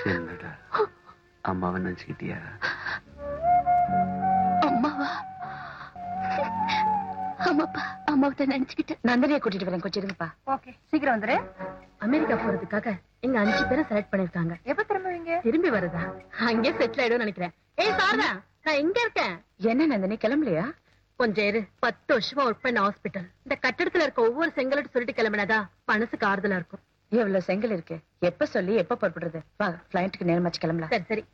என்னடா அம்மாவை நினைச்சுக்கிட்டியா அம்மாவா ஆமாப்பா அம்மாவை தான் நினைச்சுக்கிட்டேன் நந்தனியை கூட்டிட்டு வரேன் கொஞ்சம் இருங்கப்பா ஓகே சீக்கிரம் வந்துரு அமெரிக்கா போறதுக்காக எங்க அஞ்சு பேரை செலக்ட் பண்ணிருக்காங்க எப்ப திரும்புவீங்க திரும்பி வருதா அங்கே செட்டில் ஆயிடும் நினைக்கிறேன் ஏய் சாரதா நான் எங்க இருக்கேன் என்ன நந்தினி கிளம்பலையா கொஞ்சம் இரு பத்து வருஷமா ஒர்க் பண்ண ஹாஸ்பிட்டல் இந்த கட்டடத்துல இருக்க ஒவ்வொரு செங்கலட்டு சொல்லிட்டு கிளம்பினாதா மனசுக்கு ஆறுதலா இருக்கும் எவ்வளவு செங்கல் இருக்கு எப்ப சொல்லி எப்ப புறப்படுறது வா பிளைண்ட்டுக்கு நேரமாச்சு கிளம்பலாம் சரி சரி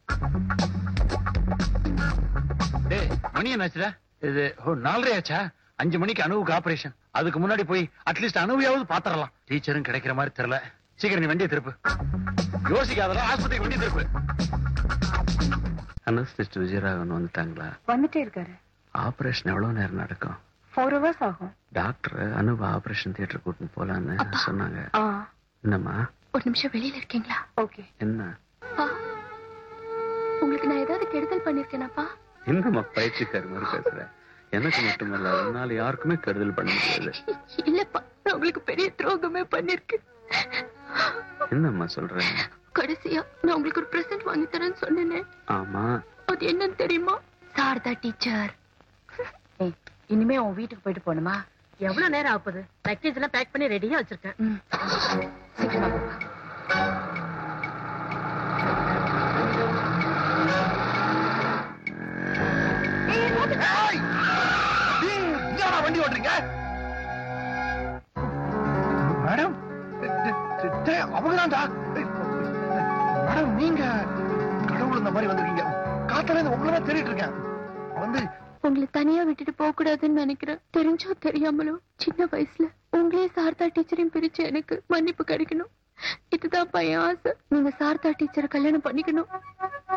டேய் மணி என்னாச்சுடா இது ஓ நாலரை ஆச்சா அஞ்சு மணிக்கு அணுவுக்கு ஆபரேஷன் அதுக்கு முன்னாடி போய் அட்லீஸ்ட் அணுவையாவது பாத்திரலாம் டீச்சரும் கிடைக்கிற மாதிரி தெரியல சீக்கிரம் நீ வண்டியை திருப்பு யோசிக்காதடா ஆஸ்பத்திரிக்கு வண்டி திருப்பு அனஸ்திஸ்ட் விஜயராகவன் வந்துட்டாங்களா வந்துட்டே இருக்காரு ஆபரேஷன் எவ்வளவு நேரம் நடக்கும் ஃபோர் ஹவர்ஸ் ஆகும் டாக்டர் அனுப ஆபரேஷன் தியேட்டர் கூட்டின்னு போலான்னு சொன்னாங்க ஆ என்னம்மா ஒரு நிமிஷம் வெளியில இருக்கீங்களா ஓகே என்ன அப்பா, உங்களுக்கு நான் ஏதாவது கெடுதல் பண்ணிருக்கேனாப்பா என்னம்மா பயிற்சிக்கார மாதிரி பேசுற எனக்கு மட்டுமல்ல அதனால யாருக்குமே கருதல் பண்ண முடியாது இல்லப்பா நான் உங்களுக்கு பெரிய துரோகமே பண்ணிருக்கேன் என்னம்மா சொல்ற கடைசியா நான் உங்களுக்கு ஒரு பிரசன்ட் வாங்கி தரேன்னு சொன்னேனே ஆமா அது என்னன்னு தெரியுமா சாரதா டீச்சர் ஏய் இனிமே உன் வீட்டுக்கு போயிட்டு போகணுமா எவ்வளவு நேரம் ஆகுது பேக்கேஜ் எல்லாம் பேக் பண்ணி ரெடியா வச்சிருக்கேன் ம். சீக்கிரமா போப்பா வண்டி ஓட்டுறீங்க மேடம் அவங்கதான்டா மேடம் நீங்க கடவுள் இந்த மாதிரி வந்திருக்கீங்க காத்தால உங்களதான் தேடிட்டு இருக்கேன் வந்து உங்களை தனியா விட்டுட்டு போக கூடாதுன்னு நினைக்கிறேன் தெரிஞ்சோ தெரியாமலோ சின்ன வயசுல உங்களே சாரதா டீச்சரையும் பிரிச்சு எனக்கு மன்னிப்பு கிடைக்கணும் இதுதான் பையன் ஆசை நீங்க சாரதா டீச்சரை கல்யாணம் பண்ணிக்கணும்